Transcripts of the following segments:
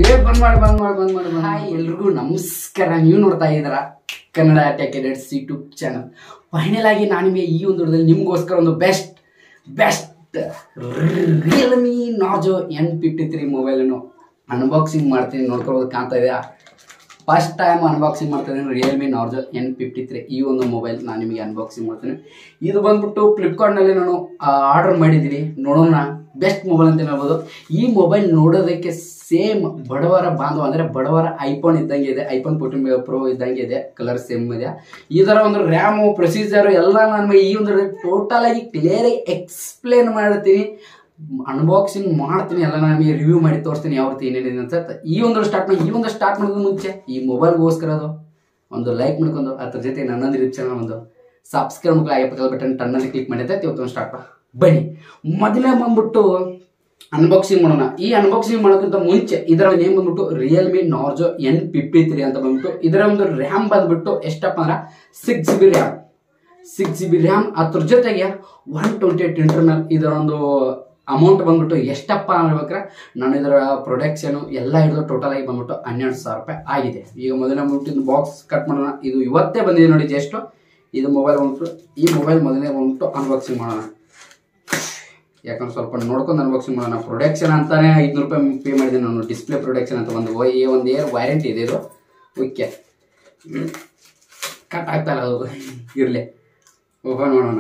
ಏ ಬಂದ್ ಮಾಡಿ ಬಂದ್ ಮಾಡಿ ಬಂದ್ ಮಾಡಿ ಹಾಯ್ ಎಲ್ರಿಗೂ ನಮಸ್ಕಾರ ನೀವು ನೋಡ್ತಾ ಇದ್ದೀರಾ Kannada tech edits YouTube channel final ಆಗಿ ನಾನು ನಿಮಗೆ ಈ ಒಂದು ವಿಡಿಯೋದಲ್ಲಿ ನಿಮಗೋಸ್ಕರ ಒಂದು best best Realme Narzo N fifty three ಮೊಬೈಲನ್ನು ಅನ್ಬಾಕ್ಸಿಂಗ್ ಮಾಡ್ತೀನಿ ನೋಡ್ಕೊಳ್ಬೋದು ಕಾಣ್ತಾ ಇದೆಯಾ ಫಸ್ಟ್ ಟೈಮ್ ಅನ್ಬಾಕ್ಸಿಂಗ್ ಮಾಡ್ತಾ ಇದ್ದೀನಿ Realme Narzo N fifty three ಈ ಒಂದು ಮೊಬೈಲ್ ನಾನು ನಿಮಗೆ ಅನ್ಬಾಕ್ಸಿಂಗ್ ಮಾಡ್ತೀನಿ ಇದು ಬಂದ್ಬಿಟ್ಟು ಫ್ಲಿಪ್ಕಾರ್ಟ್ನಲ್ಲಿ ನಾನು ಆರ್ಡರ್ ಮಾಡಿದ್ದೀನಿ ನೋಡೋಣ ಬೆಸ್ಟ್ ಮೊಬೈಲ್ ಅಂತ ಹೇಳ್ಬೋದು ಈ ಮೊಬೈಲ್ ನೋಡೋದಕ್ಕೆ ಸೇಮ್ ಬಡವರ ಬಾಂಧವ ಅಂದರೆ ಬಡವರ ಐಫೋನ್ ಇದ್ದಂಗೆ ಇದೆ ಐಫೋನ್ ಫೋರ್ಟೀನ್ ಪ್ರೋ ಇದ್ದಂಗೆ ಇದೆ ಕಲರ್ ಸೇಮ್ ಇದೆ ಇದರ ಒಂದು ರ್ಯಾಮು ಪ್ರೊಸೀಜರು ಎಲ್ಲ ನಾನು ಈ ಒಂದು ಟೋಟಲ್ ಆಗಿ ಕ್ಲಿಯರ್ ಆಗಿ ಎಕ್ಸ್ಪ್ಲೇನ್ ಮಾಡ್ತೀನಿ ಅನ್ಬಾಕ್ಸಿಂಗ್ ಮಾಡ್ತೀನಿ ಎಲ್ಲ ನಾನು ನಿಮಗೆ ರಿವ್ಯೂ ಮಾಡಿ ತೋರಿಸ್ತೀನಿ ಯಾವ ರೀತಿ ಏನೇನಿದೆ ಅಂತ ಈ ಒಂದು ಸ್ಟಾರ್ಟ್ ಮಾಡಿ ಈ ಒಂದು ಸ್ಟಾರ್ಟ್ ಮಾಡೋದು ಮುಂಚೆ ಈ ಮೊಬೈಲ್ಗೋಸ್ಕರ ಅದು ಒಂದು ಲೈಕ್ ಮಾಡ್ಕೊಂಡು ಅದ್ರ ಜೊತೆ ನನ್ನೊಂದು ಯೂಟ್ಯೂಬ್ ಚಾನಲ್ ಒಂದು ಸಬ್ಸ್ಕ್ರೈಬ್ ಮಕ್ಕಳು ಐವತ್ತು ಬಟನ್ ಟನ್ನಲ್ಲಿ ಕ್ಲಿಕ್ ಮಾಡಿದ್ದೆ ಇವತ್ತು ಸ್ಟಾರ್ಟ್ ಬನ್ನಿ ಮೊದಲೇ ಬಂದ್ಬಿಟ್ಟು ಅನ್ಬಾಕ್ಸಿಂಗ್ ಮಾಡೋಣ ಈ ಅನ್ಬಾಕ್ಸಿಂಗ್ ಮಾಡೋಕ್ಕಿಂತ ಮುಂಚೆ ಇದರ ನೇಮ್ ಬಂದ್ಬಿಟ್ಟು Realme Narzo N fifty three ಅಂತ ಬಂದ್ಬಿಟ್ಟು ಇದರ ಒಂದು ರ್ಯಾಮ್ ಬಂದ್ಬಿಟ್ಟು ಎಷ್ಟಪ್ಪ ಅಂದ್ರೆ six G B RAM six G B RAM ಅದ್ರ ಜೊತೆಗೆ ಒನ್ ಟ್ವೆಂಟಿ ಏಟ್ ಇಂಟರ್ನಲ್ ಇದರ ಒಂದು ಅಮೌಂಟ್ ಬಂದ್ಬಿಟ್ಟು ಎಷ್ಟಪ್ಪ ಅನ್ಬೇಕಾರೆ ನಾನು ಇದರ ಪ್ರೊಡಕ್ಷನ್ ಎಲ್ಲ ಹಿಡಿದು ಟೋಟಲ್ ಆಗಿ ಬಂದ್ಬಿಟ್ಟು ಹನ್ನೆರಡು ಸಾವಿರ ರೂಪಾಯಿ ಆಗಿದೆ ಈಗ ಮೊದಲನೇ ಬಂದ್ಬಿಟ್ಟು ಬಾಕ್ಸ್ ಕಟ್ ಮಾಡೋಣ ಇದು ಇವತ್ತೇ ಬಂದಿದೆ ನೋಡಿ ಜಸ್ಟ್ ಇದು ಮೊಬೈಲ್ ಬಂದ್ಬಿಟ್ಟು ಈ ಮೊಬೈಲ್ ಮೊದಲನೇ ಬಂದ್ಬಿಟ್ಟು ಅನ್ಬಾಕ್ಸಿಂಗ್ ಮಾಡೋಣ ಯಾಕಂದ್ರೆ ಸ್ವಲ್ಪ ನೋಡ್ಕೊಂಡು ಅನ್ಬಾಕ್ಸಿಂಗ್ ಮಾಡೋಣ ಪ್ರೊಡಕ್ಷನ್ ಅಂತಾನೆ ಐದುನೂರು ರೂಪಾಯಿ ಪೇ ಮಾಡಿದ್ದೀನಿ ನಾನು ಡಿಸ್ಪ್ಲೇ ಪ್ರೊಡಕ್ಷನ್ ಅಂತ ಒಂದು ಈ ಒಂದು ಇಯರ್ ವ್ಯಾರಂಟಿ ಇದೆ ಇದು ಓಕೆ ಕಟ್ ಆಗ್ತಾ ಇಲ್ಲ ಅದು ಇರಲಿ ಓಪನ್ ಮಾಡೋಣ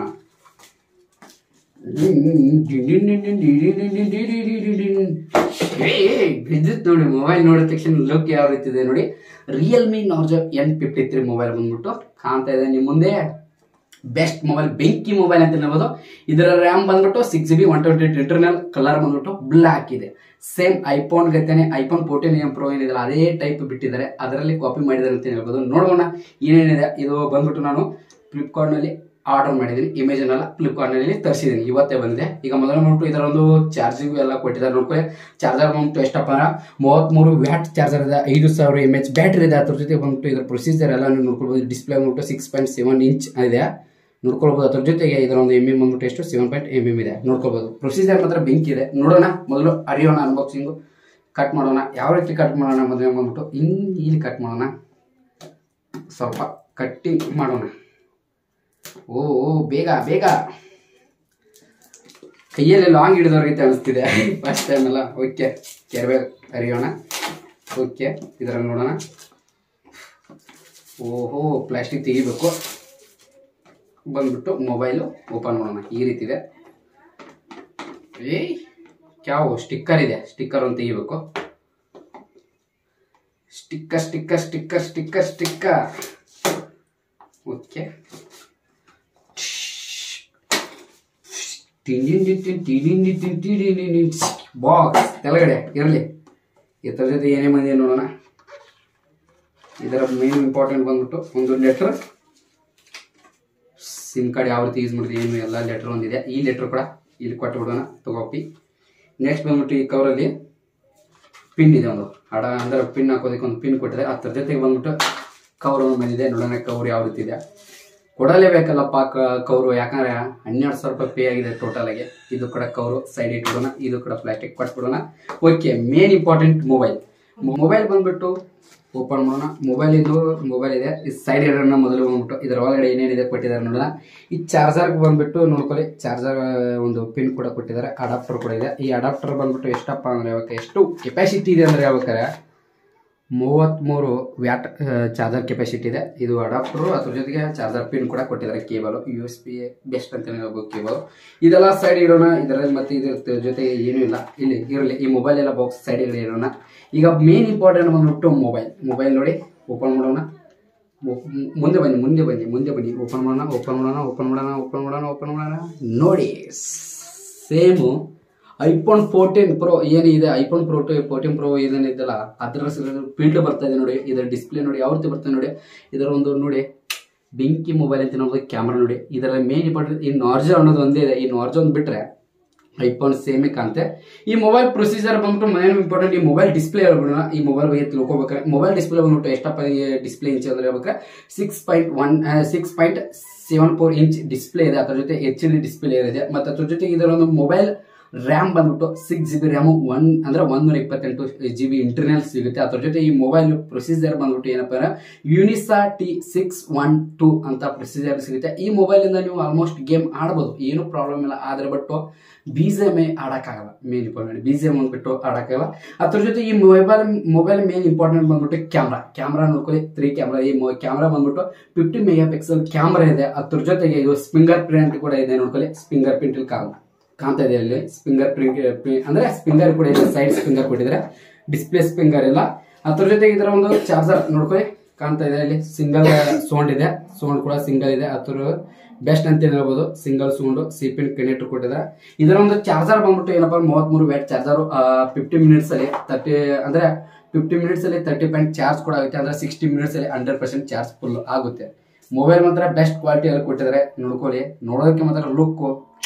ಬಿದ್ದಿತ್ತು ನೋಡಿ ಮೊಬೈಲ್ ನೋಡಿದ ತಕ್ಷಣ ಲುಕ್ ಯಾವ ರೀತಿ ಇದೆ ನೋಡಿ Realme Narzo N fifty three mobile ಬಂದ್ಬಿಟ್ಟು ಕಾಣ್ತಾ ಇದೆ ನಿಮ್ಮ ಮುಂದೆ ಬೆಸ್ಟ್ ಮೊಬೈಲ್ ಬೆಂಕಿ ಮೊಬೈಲ್ ಅಂತ ಹೇಳ್ಬೋದು ಇದರ ರ್ಯಾಮ್ ಬಂದ್ಬಿಟ್ಟು six G B one twenty internal colour ಬಂದ್ಬಿಟ್ಟು ಬ್ಲ್ಯಾಕ್ ಇದೆ ಸೇಮ್ ಐಫೋನ್ ಗತೆನೆ ಐಫೋನ್ ಫೋರ್ಟೀನ್ ಎಂ ಪ್ರೋ ಏನಿದೆ ಅದೇ ಟೈಪ್ ಬಿಟ್ಟಿದ್ದಾರೆ ಅದರಲ್ಲಿ ಕಾಪಿ ಮಾಡಿದ್ದಾರೆ ಅಂತ ಹೇಳ್ಬೋದು ನೋಡೋಣ ಏನೇನಿದೆ ಇದು ಬಂದ್ಬಿಟ್ಟು ನಾನು ಫ್ಲಿಪ್ಕಾರ್ಟ್ನಲ್ಲಿ ಆರ್ಡರ್ ಮಾಡಿದ್ದೀನಿ ಇಮೇಜನ್ ಎಲ್ಲ ಫ್ಲಿಪ್ಕಾರ್ಟ್ನಲ್ಲಿ ತರಿಸಿದ್ದೀನಿ ಇವತ್ತೇ ಬಂದಿದೆ ಈಗ ಮೊದಲ ಬಂದ್ಬಿಟ್ಟು ಇದರ ಒಂದು ಚಾರ್ಜಿಂಗ್ ಎಲ್ಲ ಕೊಟ್ಟಿದ್ದಾರೆ ನೋಡ್ಕೊಳ್ಳಿ ಚಾರ್ಜರ್ ಬಂದ್ಬಿಟ್ಟು ಎಷ್ಟಪ್ಪ ಅಂದ್ರೆ ಮೂವತ್ತ್ಮೂರು ವ್ಯಾಟ್ ಚಾರ್ಜರ್ ಇದೆ ಐದು ಸಾವಿರ ಎಮ್ ಎಚ್ ಬ್ಯಾಟ್ರಿ ಇದೆ ಅದ್ರ ಜೊತೆ ಬಂದ್ಬಿಟ್ಟು ಇದರ ಪ್ರೊಸೀಜರ್ ಎಲ್ಲ ನೀವು ನೋಡ್ಕೊಳ್ಬೋದು ಡಿಸ್ಪ್ಲೇ ಬಂದ್ಬಿಟ್ಟು ಸಿಕ್ಸ್ ಪಾಯಿಂಟ್ ಸೆವೆನ್ ಇಂಚ್ ಇದೆ ನೋಡ್ಕೊಳ್ಬೋದು ಅದ್ರ ಜೊತೆಗೆ ಇದರ ಒಂದು ಎಮ್ ಎಮ್ ಬಂದ್ಬಿಟ್ಟು ಎಷ್ಟು ಸೆವೆನ್ ಪಾಯಿಂಟ್ ಎಮ್ ಎಮ್ ಇದೆ ನೋಡ್ಕೊಳ್ಬೋದು ಪ್ರೊಸೀಜರ್ ಮಾತ್ರ ಬೆಂಕಿ ಇದೆ ನೋಡೋಣ ಮೊದಲು ಅರಿಯೋಣ ಅನ್ಬಾಕ್ಸಿಂಗು ಕಟ್ ಮಾಡೋಣ ಯಾವ ರೀತಿ ಕಟ್ ಮಾಡೋಣ ಮೊದಲೇ ಬಂದ್ಬಿಟ್ಟು ಹಿಂಗೆ ಇಲ್ಲಿ ಕಟ್ ಮಾಡೋಣ ಸ್ವಲ್ಪ ಕಟ್ಟಿಂಗ್ ಮಾಡೋಣ ಓ ಓ ಬೇಗ ಬೇಗ ಕೈಯಲ್ಲಿ ಲಾಂಗ್ ಹಿಡಿದೋ ರೀತಿ ಅನಿಸ್ತಿದೆ ಫಸ್ಟ್ ಟೈಮ್ ಎಲ್ಲ ಓಕೆ ಕೆರವೆ ಅರಿಯೋಣ ಓಕೆ ಇದರಲ್ಲಿ ನೋಡೋಣ ಓಹೋ ಪ್ಲಾಸ್ಟಿಕ್ ತೆಗಿಬೇಕು ಬಂದ್ಬಿಟ್ಟು ಮೊಬೈಲು ಓಪನ್ ಮಾಡೋಣ ಈ ರೀತಿ ಇದೆ ಏಯ್ ಕ್ಯಾವು ಸ್ಟಿಕ್ಕರ್ ಇದೆ ಸ್ಟಿಕ್ಕರ್ ಒಂದು ತೆಗಿಬೇಕು sticker sticker sticker sticker sticker okay box ಕೆಳಗಡೆ ಇರಲಿ ಇದರ ಜೊತೆ ಏನೇ ಬಂದಿದೆ ನೋಡೋಣ ಇದರ ಮೇನ್ ಇಂಪಾರ್ಟೆಂಟ್ ಬಂದ್ಬಿಟ್ಟು ಒಂದು ಲೆಟ್ರ್ ಸಿಮ್ ಕಾರ್ಡ್ ಯಾವ ರೀತಿ ಯೂಸ್ ಮಾಡಿದೆ ಏನು ಎಲ್ಲ ಲೆಟ್ರ್ ಒಂದಿದೆ ಈ ಲೆಟ್ರ್ ಕೂಡ ಇಲ್ಲಿ ಕೊಟ್ಟು ಬಿಡೋಣ ತಗೋಪಿ ನೆಕ್ಸ್ಟ್ ಬಂದ್ಬಿಟ್ಟು ಈ ಕವರಲ್ಲಿ ಪಿನ್ ಇದೆ ಒಂದು ಹಡ ಅಂದ್ರೆ ಪಿನ್ ಹಾಕೋದಕ್ಕೆ ಒಂದು ಪಿನ್ ಕೊಟ್ಟಿದೆ ಅದ್ರ ಜೊತೆಗೆ ಬಂದ್ಬಿಟ್ಟು ಕವರ್ ಒಂದು ಬಂದಿದೆ ನೋಡೋಣ ಕವರ್ ಯಾವ ರೀತಿ ಇದೆ ಕೊಡಲೇಬೇಕಲ್ಲಪ್ಪ ಕವರು ಯಾಕಂದ್ರೆ ಹನ್ನೆರಡು ಸಾವಿರ ರೂಪಾಯಿ ಪೇ ಆಗಿದೆ ಟೋಟಲ್ ಆಗಿ ಇದು ಕೂಡ ಕವರು ಸೈಡ್ ಇಟ್ಬಿಡೋಣ ಇದು ಕೂಡ ಪ್ಲಾಸ್ಟಿಕ್ ಕೊಟ್ಬಿಡೋಣ okay main important mobile mobile ಬಂದ್ಬಿಟ್ಟು ಓಪನ್ ಮಾಡೋಣ ಮೊಬೈಲ್ ಇದು ಮೊಬೈಲ್ ಇದೆ ಈ ಸೈಡ್ ಇಡೋಣ ಮೊದಲು ಬಂದ್ಬಿಟ್ಟು ಇದರ ಒಳಗಡೆ ಏನೇನಿದೆ ಕೊಟ್ಟಿದ್ದಾರೆ ನೋಡೋಣ ಈ ಚಾರ್ಜರ್ ಬಂದ್ಬಿಟ್ಟು ನೋಡ್ಕೊಳ್ಳಿ ಚಾರ್ಜರ್ ಒಂದು ಪಿನ್ ಕೂಡ ಕೊಟ್ಟಿದ್ದಾರೆ ಅಡಾಪ್ಟರ್ ಕೂಡ ಇದೆ ಈ ಅಡಾಪ್ಟರ್ ಬಂದ್ಬಿಟ್ಟು ಎಷ್ಟಪ್ಪ ಅಂದ್ರೆ ಯಾವಾಗ ಎಷ್ಟು ಕೆಪಾಸಿಟಿ ಇದೆ ಅಂದ್ರೆ ಯಾವಾಗ ಮೂವತ್ತ್ಮೂರು ವ್ಯಾಟ್ ಚಾರ್ಜರ್ ಕೆಪಾಸಿಟಿ ಇದೆ ಇದು ಅಡಾಪ್ಟರು ಅದ್ರ ಜೊತೆಗೆ ಚಾರ್ಜರ್ ಪಿನ್ ಕೂಡ ಕೊಟ್ಟಿದ್ದಾರೆ cable U S B best ಅಂತ ಹೇಳ್ಬೋದು ಕೇಬಲ್ ಇದೆಲ್ಲ ಸೈಡ್ ಇಡೋಣ ಇದರಲ್ಲಿ ಮತ್ತೆ ಇದ್ರ ಜೊತೆಗೆ ಏನೂ ಇಲ್ಲ ಇಲ್ಲಿ ಇರಲಿ ಈ ಮೊಬೈಲ್ ಎಲ್ಲ ಬಾಕ್ಸ್ ಸೈಡ್ ಇಡೋಣ ಈಗ ಮೇನ್ ಇಂಪಾರ್ಟೆಂಟ್ ಬಂದ್ಬಿಟ್ಟು ಮೊಬೈಲ್ ಮೊಬೈಲ್ ನೋಡಿ ಓಪನ್ ಮಾಡೋಣ ಮುಂದೆ ಬನ್ನಿ ಮುಂದೆ ಬನ್ನಿ ಮುಂದೆ ಬನ್ನಿ ಓಪನ್ ಮಾಡೋಣ ಓಪನ್ ಮಾಡೋಣ ಓಪನ್ ಮಾಡೋಣ ಓಪನ್ ಮಾಡೋಣ ಓಪನ್ ಮಾಡೋಣ ನೋಡಿ ಸೇಮು ಐಫೋನ್ ಫೋರ್ಟೀನ್ ಪ್ರೋ ಏನಿದೆ ಐಫೋನ್ ಪ್ರೋ ಫೋರ್ಟೀನ್ ಪ್ರೋ ಏನೇನಿದೆಯಲ್ಲ ಅದರ ಫೀಲ್ಡ್ ಬರ್ತಾ ಇದೆ ನೋಡಿ ಇದರ ಡಿಸ್ಪ್ಲೇ ನೋಡಿ ಯಾವ ರೀತಿ ಬರ್ತದೆ ನೋಡಿ ಇದರ ಒಂದು ನೋಡಿ ಬೆಂಕಿ ಮೊಬೈಲ್ ಅಂತ ನಾವು ಕ್ಯಾಮ್ರಾ ನೋಡಿ ಇದರ ಮೇನ್ ಇಂಪಾರ್ಟೆಂಟ್ ಈ ನಾರ್ಜೋ ಅನ್ನೋದು ಒಂದೇ ಇದೆ ಈ ನಾರ್ಜೋ ಒಂದು ಬಿಟ್ಟರೆ ಐಫೋನ್ ಸೇಮೇ ಕಾಣುತ್ತೆ ಈ ಮೊಬೈಲ್ ಪ್ರೊಸೀಜರ್ ಬಂದ್ಬಿಟ್ಟು ಮೇನ್ ಇಂಪಾರ್ಟೆಂಟ್ ಈ ಮೊಬೈಲ್ ಡಿಸ್ಪ್ಲೇ ಹೇಳ್ಬಿಡೋಣ ಈ ಮೊಬೈಲ್ ಬಗ್ಗೆ ತಿಳ್ಕೊಬೇಕಾದ್ರೆ ಮೊಬೈಲ್ ಡಿಸ್ಪ್ಲೇ ಬಂದ್ಬಿಟ್ಟು ಎಷ್ಟಪ್ಪ ಡಿಸ್ಪ್ಲೇ ಇಂಚ್ ಅಂದ್ರೆ ಹೇಳ್ಬೇಕಾದ್ರೆ six point one six point seven four inch display ಇದೆ ಅದರ ಜೊತೆ ಎಚ್ ಡಿ ಡಿಸ್ಪ್ಲೇ ಇದೆ ಮತ್ತು ಅದ್ರ ಜೊತೆಗೆ ಇದರ ಒಂದು ಮೊಬೈಲ್ ರ್ಯಾಮ್ ಬಂದ್ಬಿಟ್ಟು six G B RAM one ಅಂದ್ರೆ ಒಂದೂರ ಇಪ್ಪತ್ತೆಂಟು ಜಿ ಬಿ ಇಂಟರ್ನಲ್ ಸಿಗುತ್ತೆ ಅದ್ರ ಜೊತೆ ಈ ಮೊಬೈಲ್ ಪ್ರೊಸೀಜರ್ ಬಂದ್ಬಿಟ್ಟು ಏನಪ್ಪ ಅಂದ್ರೆ Unisoc T six one two ಅಂತ ಪ್ರೊಸೀಜರ್ ಸಿಗುತ್ತೆ ಈ ಮೊಬೈಲಿಂದ ನೀವು ಆಲ್ಮೋಸ್ಟ್ ಗೇಮ್ ಆಡ್ಬೋದು ಏನು ಪ್ರಾಬ್ಲಮ್ ಇಲ್ಲ ಆದರೆ ಬಟ್ ಬಿ ಜಿ ಎಮ್ ಆಡೋಕ್ಕಾಗಲ್ಲ main important B G M ಅಂದ್ಬಿಟ್ಟು ಆಡೋಕ್ಕಾಗಲ್ಲ ಅದ್ರ ಜೊತೆ ಈ ಮೊಬೈಲ್ ಮೊಬೈಲ್ ಮೇನ್ ಇಂಪಾರ್ಟೆಂಟ್ ಬಂದ್ಬಿಟ್ಟು ಕ್ಯಾಮ್ರಾ ಕ್ಯಾಮ್ರಾ ನೋಡ್ಕೊಳ್ಳಿ ತ್ರೀ ಕ್ಯಾಮ್ರಾ ಈ ಕ್ಯಾಮ್ರಾ ಬಂದ್ಬಿಟ್ಟು ಫಿಫ್ಟಿ ಮೆಗಾ ಪಿಕ್ಸೆಲ್ ಕ್ಯಾಮ್ರಾ ಇದೆ ಅದ್ರ ಜೊತೆಗೆ ಇದು ಫಿಂಗರ್ ಪ್ರಿಂಟ್ ಕೂಡ ಇದೆ ನೋಡ್ಕೊಳ್ಳಿ ಫಿಂಗರ್ ಪ್ರಿಂಟ್ ಕಾಲ್ ಕಾಣ್ತಾ ಇದೆ ಅಲ್ಲಿ ಫಿಂಗರ್ ಪ್ರಿಂಟ್ ಅಂದ್ರೆ ಸ್ಪಿಂಗರ್ ಕೂಡ ಇದೆ ಸೈಡ್ ಸ್ಪಿಂಗರ್ ಕೊಟ್ಟಿದ್ದಾರೆ ಡಿಸ್ಪ್ಲೇ ಸ್ಪಿಂಗರ್ ಇಲ್ಲ ಅದ್ರ ಜೊತೆಗೆ ಇದರ ಒಂದು ಚಾರ್ಜರ್ ನೋಡ್ಕೊಳ್ಳಿ ಕಾಣ್ತಾ ಇದೆ ಅಲ್ಲಿ ಸಿಂಗಲ್ ಸೌಂಡ್ ಇದೆ ಸೌಂಡ್ ಕೂಡ ಸಿಂಗಲ್ ಇದೆ ಅದ್ರ ಬೆಸ್ಟ್ ಅಂತ ಹೇಳ್ಬೋದು single sound C pin connector ಕೊಟ್ಟಿದ್ದಾರೆ ಇದರ ಒಂದು ಚಾರ್ಜರ್ ಬಂದ್ಬಿಟ್ಟು ಏನಪ್ಪ ಮೂವತ್ಮೂರು ವ್ಯಾಟ್ ಚಾರ್ಜರ್ ಫಿಫ್ಟಿ ಮಿನಿಟ್ಸ್ ಅಲ್ಲಿ ತರ್ಟಿ ಅಂದ್ರೆ ಫಿಫ್ಟಿ ಮಿನಿಟ್ಸ್ ಅಲ್ಲಿ ತರ್ಟಿ ಪಾಯಿಂಟ್ ಚಾರ್ಜ್ ಕೂಡ ಆಗುತ್ತೆ ಅಂದ್ರೆ ಸಿಕ್ಸ್ಟಿ ಮಿನಿಟ್ಸ್ ಅಲ್ಲಿ ಹಂಡ್ರೆಡ್ ಪರ್ಸೆಂಟ್ ಚಾರ್ಜ್ ಫುಲ್ ಆಗುತ್ತೆ ಮೊಬೈಲ್ ಮಾತ್ರ ಬೆಸ್ಟ್ ಕ್ವಾಲಿಟಿ ಅಲ್ಲಿ ಕೊಟ್ಟಿದ್ದಾರೆ ನೋಡ್ಕೊಳ್ಳಿ ನೋಡೋದಕ್ಕೆ ಮಾತ್ರ look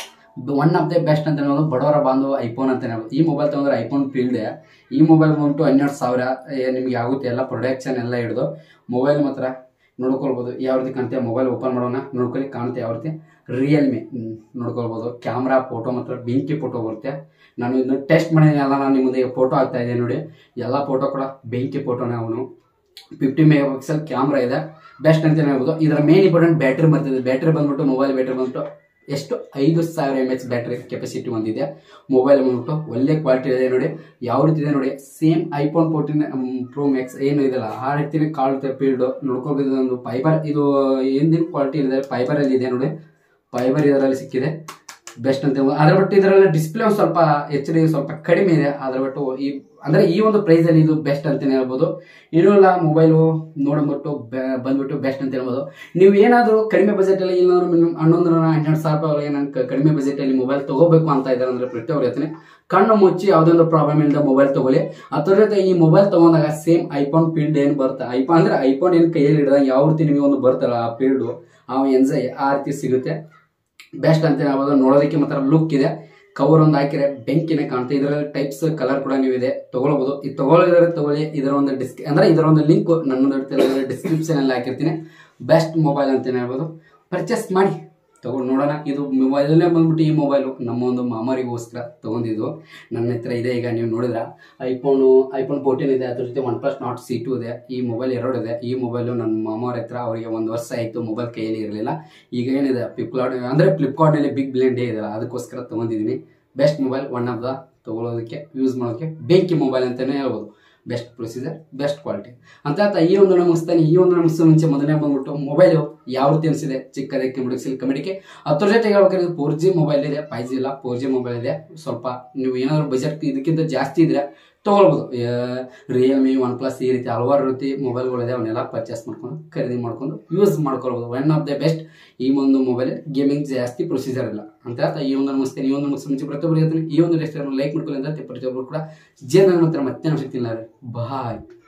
one of the best ಅಂತ ಹೇಳೋದು ಬಡವರ ಬಾಂಧವ ಐಫೋನ್ ಅಂತ ಹೇಳ್ಬೋದು ಈ ಮೊಬೈಲ್ ತಗೊಂಡ್ರೆ ಐಫೋನ್ ಫೀಲ್ಡ್ ಈ ಮೊಬೈಲ್ ಬಂದ್ಬಿಟ್ಟು ಹನ್ನೆರಡು ಸಾವಿರ ಏ, ನಿಮ್ಗೆ ಆಗುತ್ತೆ ಎಲ್ಲ ಪ್ರೊಡಕ್ಷನ್ ಎಲ್ಲ ಹಿಡಿದು ಮೊಬೈಲ್ ಮಾತ್ರ ನೋಡ್ಕೊಳ್ಬೋದು ಯಾವ ರೀತಿ ಕಾಣುತ್ತೆ ಮೊಬೈಲ್ ಓಪನ್ ಮಾಡೋಣ ನೋಡ್ಕೊಳ್ಳಿ ಕಾಣುತ್ತೆ ಯಾವ ರೀತಿ ರಿಯಲ್ಮಿ ನೋಡ್ಕೊಳ್ಬೋದು ಕ್ಯಾಮ್ರಾ ಫೋಟೋ ಮಾತ್ರ ಬೆಂಕಿ ಫೋಟೋ ಬರುತ್ತೆ ನಾನು ಇದನ್ನ ಟೆಸ್ಟ್ ಮಾಡಿದ್ದೀನಿ ಎಲ್ಲ ನಾನು ನಿಮ್ಮದೇ ಫೋಟೋ ಆಗ್ತಾ ಇದೆ ನೋಡಿ ಎಲ್ಲ ಫೋಟೋ ಕೂಡ ಬೆಂಕಿ ಫೋಟೋನೇ ಅವನು ಫಿಫ್ಟಿ ಮೆಗಾ ಪಿಕ್ಸೆಲ್ ಕ್ಯಾಮ್ರಾ ಇದೆ ಬೆಸ್ಟ್ ಅಂತ ಹೇಳ್ಬೋದು ಇದರ ಮೇನ್ ಇಂಪಾರ್ಟೆಂಟ್ ಬ್ಯಾಟ್ರಿ ಬರ್ತಿದೆ ಬ್ಯಾಟ್ರಿ ಬಂದ್ಬಿಟ್ಟು ಮೊಬೈಲ್ ಬ್ಯಾಟ್ರಿ ಬಂದ್ಬಿಟ್ಟು ಎಷ್ಟು ಐದು ಸಾವಿರ ಎಮ್ ಎಚ್ ಬ್ಯಾಟ್ರಿ ಕೆಪಾಸಿಟಿ ಹೊಂದಿದೆ ಮೊಬೈಲ್ ಬಂದ್ಬಿಟ್ಟು ಒಳ್ಳೆ ಕ್ವಾಲಿಟಿ ಇದೆ ನೋಡಿ ಯಾವ ರೀತಿ ಇದೆ ನೋಡಿ same iPhone fourteen pro max ಏನು ಇದೆಲ್ಲ ಆ ರೀತಿನೇ ಕಾಳುತ್ತೆ ಫೀಲ್ಡ್ ನೋಡ್ಕೋಬೇಕು ಒಂದು ಫೈಬರ್ ಇದು ಏನೇನು ಕ್ವಾಲಿಟಿ ಇದೆ ಫೈಬರ್ ಅಲ್ಲಿ ಇದೆ ನೋಡಿ ಫೈಬರ್ ಇದರಲ್ಲಿ ಸಿಕ್ಕಿದೆ ಬೆಸ್ಟ್ ಅಂತ ಹೇಳ್ಬೋದು ಅದ್ರ ಬಿಟ್ಟು ಇದರಲ್ಲಿ ಡಿಸ್ಪ್ಲೇ ಒಂದು ಸ್ವಲ್ಪ ಎಚ್ ಡಿ ಸ್ವಲ್ಪ ಕಡಿಮೆ ಇದೆ ಅದ್ರ ಬಿಟ್ಟು ಈ ಅಂದ್ರೆ ಈ ಒಂದು ಪ್ರೈಸ್ ಅಲ್ಲಿ ಇದು ಬೆಸ್ಟ್ ಅಂತಾನೆ ಹೇಳ್ಬೋದು ಏನೂ ಇಲ್ಲ ಮೊಬೈಲು ನೋಡ್ಬಿಟ್ಟು ಬೆ- ಬಂದ್ಬಿಟ್ಟು ಬೆಸ್ಟ್ ಅಂತ ಹೇಳ್ಬೋದು ನೀವು ಏನಾದರೂ ಕಡಿಮೆ ಬಜೆಟ್ ಅಲ್ಲಿ ಏನಾದ್ರು ಮಿನಿಮಮ್ ಹನ್ನೊಂದು ಹನ್ನೆರಡು ಸಾವಿರ ರೂಪಾಯಿ ಒಳಗೆ ನಾನು ಕಡಿಮೆ ಬಜೆಟ್ ಅಲ್ಲಿ ಮೊಬೈಲ್ ತಗೋಬೇಕು ಅಂತ ಇದ್ದಾರೆ ಅಂದ್ರೆ ಪ್ರತಿಯೊಬ್ಬರು ಹೇಳ್ತೀನಿ ಕಣ್ಣು ಮುಚ್ಚಿ ಯಾವುದೊಂದು ಪ್ರಾಬ್ಲಮ್ ಇಲ್ಲದ ಮೊಬೈಲ್ ತಗೊಳ್ಳಿ ಅದ್ರ ಜೊತೆ ಈ ಮೊಬೈಲ್ ತಗೊಂಡಾಗ ಸೇಮ್ ಐಫೋನ್ ಫೀಲ್ಡ್ ಏನು ಬರುತ್ತೆ ಐಫೋನ್ ಅಂದ್ರೆ ಐಫೋನ್ ಏನು ಕೈಯಲ್ಲಿ ಹಿಡಿದಾಗ ಯಾವ ರೀತಿ ನಿಮಗೆ ಒಂದು ಬರ್ತಲ್ಲ ಆ ಫೀಲ್ಡು ಆ ಎಂಜಾಯ್ ಆ ರೀತಿ ಸಿಗುತ್ತೆ ಬೆಸ್ಟ್ ಅಂತ ಹೇಳ್ಬೋದು ನೋಡೋದಕ್ಕೆ ಮಾತ್ರ ಲುಕ್ ಇದೆ ಕವರ್ ಒಂದು ಹಾಕಿದ್ರೆ ಬೆಂಕಿನೇ ಕಾಣುತ್ತೆ ಇದರಲ್ಲಿ ಟೈಪ್ಸ್ ಕಲರ್ ಕೂಡ ನೀವು ಇದೆ ತಗೊಳ್ಬೋದು ಇದು ತಗೊಳ್ಳೋದ್ರೆ ತಗೊಳ್ಳಿ ಇದರ ಒಂದು ಡಿಸ್ಕ್ ಅಂದ್ರೆ ಇದರ ಒಂದು ಲಿಂಕ್ ನನ್ನ ಡಿಸ್ಕ್ರಿಪ್ಷನ್ ಅಲ್ಲಿ ಹಾಕಿರ್ತೀನಿ ಬೆಸ್ಟ್ ಮೊಬೈಲ್ ಅಂತ ಹೇಳ್ಬೋದು ಪರ್ಚೇಸ್ ಮಾಡಿ ತಗೊಂಡು ನೋಡೋಣ ಇದು ಮೊಬೈಲಲ್ಲೇ ಬಂದ್ಬಿಟ್ಟು ಈ ಮೊಬೈಲು ನಮ್ಮ ಒಂದು ಮಾಮರಿಗೋಸ್ಕರ ತೊಗೊಂಡಿದ್ದು ನನ್ನ ಹತ್ರ ಇದೆ ಈಗ ನೀವು ನೋಡಿದ್ರ ಐಫೋನು ಐಫೋನ್ ಫೋರ್ಟೀನ್ ಇದೆ ಅದ್ರ ಜೊತೆ OnePlus Nord C two ಇದೆ ಈ ಮೊಬೈಲ್ ಎರಡು ಇದೆ ಈ ಮೊಬೈಲು ನನ್ನ ಮಾಮವ್ರ ಹತ್ರ ಅವರಿಗೆ ಒಂದು ವರ್ಷ ಆಯಿತು ಮೊಬೈಲ್ ಕೈಯಲ್ಲಿ ಇರಲಿಲ್ಲ ಈಗ ಏನಿದೆ ಫ್ಲಿಪ್ಕಾರ್ಟ್ ಅಂದರೆ ಫ್ಲಿಪ್ಕಾರ್ಟ್ನಲ್ಲಿ ಬಿಗ್ ಬಿಲಿಯನ್ ಡೇ ಇದೆಯಲ್ಲ ಅದಕ್ಕೋಸ್ಕರ ತೊಗೊಂಡಿದ್ದೀನಿ best mobile one of the ತೊಗೊಳೋದಕ್ಕೆ ಯೂಸ್ ಮಾಡೋದಕ್ಕೆ ಬೆಂಕಿ ಮೊಬೈಲ್ ಅಂತಲೇ ಹೇಳ್ಬೋದು ಬೆಸ್ಟ್ ಪ್ರೊಸೀಜರ್ ಬೆಸ್ಟ್ ಕ್ವಾಲಿಟಿ ಅಂತ ಹೇಳ್ತಾ ಈ ಒಂದು ಮುಗಿಸ್ತಾನೆ ಈ ಒಂದು ಮುಗಿಸೋ ಮುಂಚೆ ಮೊದಲನೇ ಬಂದ್ಬಿಟ್ಟು ಮೊಬೈಲ್ ಯಾವ ರೀತಿ ಅನಿಸಿದೆ ಚಿಕ್ಕದಕ್ಕೆ ಮುಡುಗಿಸಿ ಕಮಿಟಿಗೆ ಅದ್ರ ಜೊತೆಗೆ ಹೇಳ್ಬೇಕಾದ್ರೆ ಫೋರ್ ಜಿ ಮೊಬೈಲ್ ಇದೆ ಫೈವ್ ಜಿ ಇಲ್ಲ ಫೋರ್ ಜಿ ಮೊಬೈಲ್ ಇದೆ ಸ್ವಲ್ಪ ನೀವು ಏನಾದ್ರು ಬಜೆಟ್ ಇದಕ್ಕಿಂತ ಜಾಸ್ತಿ ಇದ್ರೆ ತೊಗೊಳ್ಬೋದು ರಿಯಲ್ಮಿ ಒನ್ ಪ್ಲಸ್ ಈ ರೀತಿ ಹಲವಾರು ರೀತಿ ಮೊಬೈಲ್ಗಳಿದೆ ಅವನ್ನೆಲ್ಲ ಪರ್ಚೇಸ್ ಮಾಡ್ಕೊಂಡು ಖರೀದಿ ಮಾಡ್ಕೊಂಡು ಯೂಸ್ ಮಾಡ್ಕೊಳ್ಬೋದು ಒನ್ ಆಫ್ ದ ಬೆಸ್ಟ್ ಈ ಒಂದು ಮೊಬೈಲ್ ಗೇಮಿಂಗ್ ಜಾಸ್ತಿ ಪ್ರೊಸೀಜರ್ ಇಲ್ಲ ಅಂತ ಹೇಳ್ತಾ ಈ ಒಂದು ನಮಸ್ತೆ ಈ ಒಂದು ಮುಗಿಸ್ ಮುಂಚೆ ಪ್ರತಿಯೊಬ್ಬರು ಹೇಳ್ತೀನಿ ಈ ಒಂದು ರೆಸ್ಟೋರೆಂಟ್ ಲೈಕ್ ಮಾಡ್ಕೊಳ್ಳಿ ಅಂತ ಪ್ರತಿಯೊಬ್ಬರು ಕೂಡ ಜೀವನ ಮಾತ್ರ ಮತ್ತೆ ನಾವು ಸಿಗ್ತಿಲ್ಲ ಬಾಯ್